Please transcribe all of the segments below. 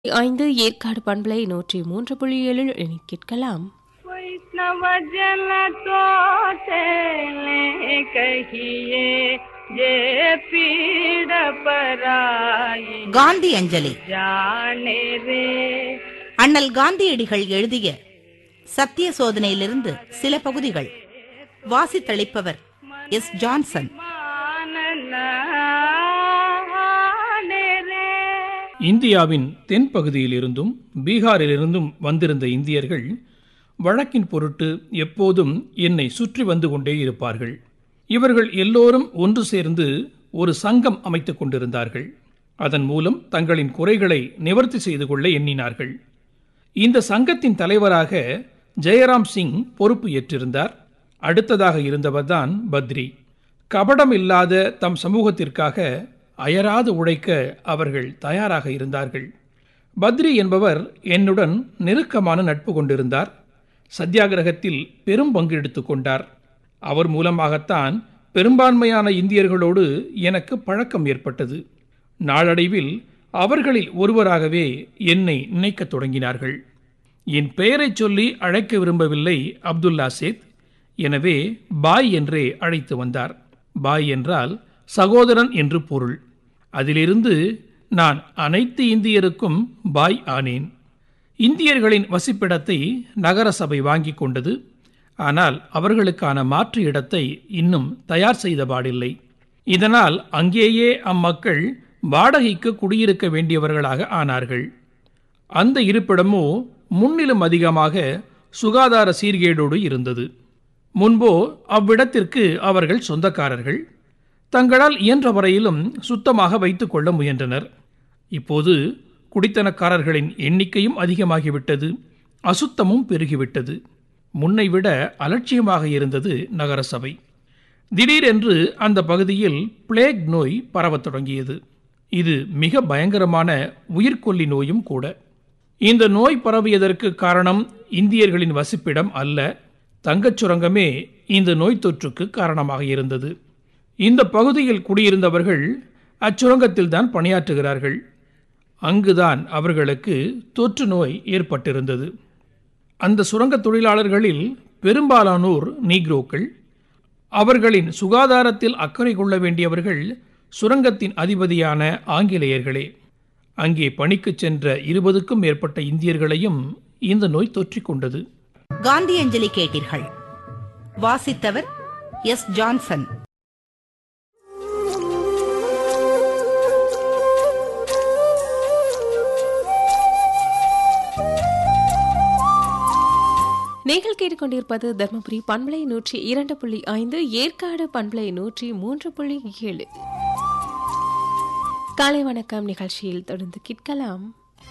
ஐந்து ஏற்காடு பண்பலை நூற்றி மூன்று புள்ளி ஏழில் இனி கேட்கலாம் वैष्णव जन तो चले कहिए जे पीड़ पराई காந்தி அஞ்சலி जाने रे அண்ணல் காந்தியடிகள் எழுதிய சத்திய சோதனையிலிருந்து சில பகுதிகள் வாசித்தளிப்பவர் எஸ் ஜான்சன் मान ने रे இந்தியாவின் தென்பகுதியிலிருந்தும் பீகாரிலிருந்தும் வந்திருந்த இந்தியர்கள் வழக்கின் பொருட்டு எப்போதும் என்னை சுற்றி வந்து கொண்டே இருப்பார்கள் இவர்கள் எல்லோரும் ஒன்று சேர்ந்து ஒரு சங்கம் அமைத்துக் கொண்டிருந்தார்கள் அதன் மூலம் தங்களின் குறைகளை நிவர்த்தி செய்து கொள்ள எண்ணினார்கள் இந்த சங்கத்தின் தலைவராக ஜெயராம் சிங் பொறுப்பு ஏற்றிருந்தார் அடுத்ததாக இருந்தவர்தான் பத்ரி கபடம் இல்லாத தம் சமூகத்திற்காக அயராது உழைக்க அவர்கள் தயாராக இருந்தார்கள் பத்ரி என்பவர் என்னுடன் நெருக்கமான நட்பு கொண்டிருந்தார் சத்தியாகிரகத்தில் பெரும் பங்கு எடுத்துக் கொண்டார் அவர் மூலமாகத்தான் பெரும்பான்மையான இந்தியர்களோடு எனக்கு பழக்கம் ஏற்பட்டது நாளடைவில் அவர்களில் ஒருவராகவே என்னை நினைக்கத் தொடங்கினார்கள் என் பெயரைச் சொல்லி அழைக்க விரும்பவில்லை அப்துல்லா சேத் எனவே பாய் என்றே அழைத்து வந்தார் பாய் என்றால் சகோதரன் என்று பொருள் அதிலிருந்து நான் அனைத்து இந்தியருக்கும் பாய் ஆனேன் இந்தியர்களின் வசிப்பிடத்தை நகர சபை வாங்கிக் கொண்டது ஆனால் அவர்களுக்கான மாற்று இடத்தை இன்னும் தயார் செய்த பாடில்லை இதனால் அங்கேயே அம்மக்கள் வாடகைக்கு குடியிருக்க வேண்டியவர்களாக ஆனார்கள் அந்த இருப்பிடமோ முன்னிலும் அதிகமாக சுகாதார சீர்கேடோடு இருந்தது முன்போ அவ்விடத்திற்கு அவர்கள் சொந்தக்காரர்கள் தங்களால் இயன்ற வரையிலும் சுத்தமாக வைத்துக் கொள்ள முயன்றனர் இப்போது குடித்தனக்காரர்களின் எண்ணிக்கையும் அதிகமாகிவிட்டது அசுத்தமும் பெருகிவிட்டது முன்னை விட அலட்சியமாக இருந்தது நகரசபை திடீரென்று அந்த பகுதியில் பிளேக் நோய் பரவத் தொடங்கியது இது மிக பயங்கரமான உயிர்கொல்லி நோயும் கூட இந்த நோய் பரவியதற்கு காரணம் இந்தியர்களின் வசிப்பிடம் அல்ல தங்கச் சுரங்கமே இந்த நோய் தொற்றுக்கு காரணமாக இருந்தது இந்த பகுதியில் குடியிருந்தவர்கள் அச்சுரங்கத்தில்தான் பணியாற்றுகிறார்கள் அங்குதான் அவர்களுக்கு தொற்று நோய் ஏற்பட்டிருந்தது அந்த சுரங்க தொழிலாளர்களில் பெரும்பாலானோர் நீக்ரோக்கள் அவர்களின் சுகாதாரத்தில் அக்கறை கொள்ள வேண்டியவர்கள் சுரங்கத்தின் அதிபதியான ஆங்கிலேயர்களே அங்கே பணிக்குச் சென்ற இருபதுக்கும் மேற்பட்ட இந்தியர்களையும் இந்த நோய் தொற்றிக் கொண்டது காந்தி அஞ்சலி கேட்டீர்கள் வாசித்தவர் எஸ் ஜான்சன் நீங்கள் கேட்டுக்கொண்டிருப்பது தர்மபுரி பண்பலை நூற்றி இரண்டு புள்ளி ஐந்து ஏற்காடு பண்பலை நூற்றி மூன்று புள்ளி ஏழு காலை வணக்கம் நிகழ்ச்சியில் தொடர்ந்து கேட்கலாம்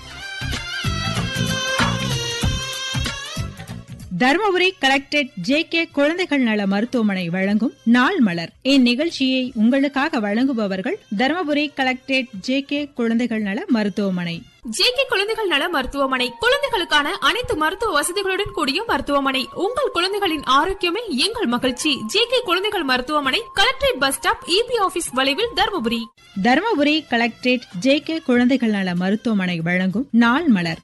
தருமபுரி கலெக்டரேட் ஜே கே குழந்தைகள் நல மருத்துவமனை வழங்கும் நாள் மலர் இந்நிகழ்ச்சியை உங்களுக்காக வழங்குபவர்கள் தருமபுரி கலெக்டரேட் ஜே கே குழந்தைகள் நல மருத்துவமனை ஜேகே குழந்தைகள் நல மருத்துவமனை குழந்தைகளுக்கான அனைத்து மருத்துவ வசதிகளுடன் கூடிய மருத்துவமனை உங்கள் குழந்தைகளின் ஆரோக்கியமே எங்கள் மகிழ்ச்சி ஜேகே குழந்தைகள் மருத்துவமனை collectorate bus stop E B office வளைவில் Dharmapuri Dharmapuri collectorate J K குழந்தைகள் நல மருத்துவமனை வழங்கும் நாள் மலர்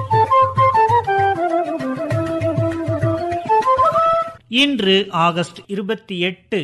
இன்று ஆகஸ்ட் இருபத்தி எட்டு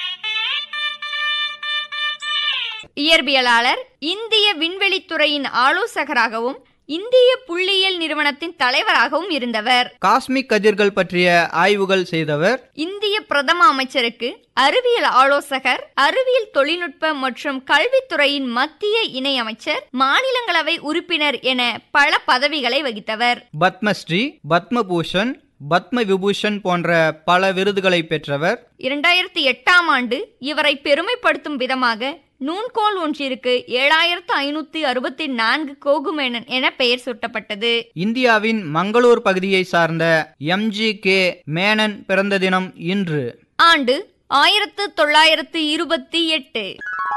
இயற்பியலாளர் இந்திய விண்வெளித்துறையின் ஆலோசகராகவும் இந்திய புள்ளியியல் நிறுவனத்தின் தலைவராகவும் இருந்தவர் காஸ்மிக் கதிர்கள் பற்றிய ஆய்வுகள் செய்தவர் இந்திய பிரதம அமைச்சருக்கு அறிவியல் ஆலோசகர் அறிவியல் தொழில்நுட்ப மற்றும் கல்வித்துறையின் மத்திய இணையமைச்சர் மாநிலங்களவை உறுப்பினர் என பல பதவிகளை வகித்தவர் பத்மஸ்ரீ பத்மபூஷன் பத்ம விபூஷன் போன்ற பல விருதுகளை பெற்றவர் இரண்டாயிரத்தி எட்டாம் ஆண்டு இவரை பெருமைப்படுத்தும் விதமாக நூன்கோல் ஒன்றிற்கு ஏழாயிரத்து ஐநூத்தி அறுபத்தி நான்கு கோகுமேனன் என பெயர் சூட்டப்பட்டது இந்தியாவின் மங்களூர் பகுதியை சார்ந்த எம்ஜி கே மேனன் பிறந்த தினம் இன்று ஆண்டு ஆயிரத்து தொள்ளாயிரத்து இருபத்தி எட்டு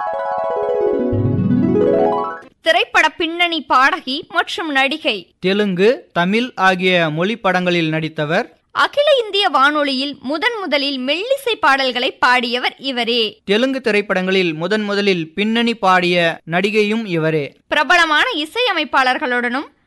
திரைப்பட பின்னணி பாடகி மற்றும் நடிகை தெலுங்கு தமிழ் ஆகிய மொழி படங்களில் நடித்தவர் அகில இந்திய வானொலியில் முதன் முதலில் மெல்லிசை பாடல்களை பாடியவர் இவரே தெலுங்கு திரைப்படங்களில் முதன் முதலில் பின்னணி பாடிய நடிகையும் இவரே பிரபலமான இசையமைப்பாளர்களுடனும்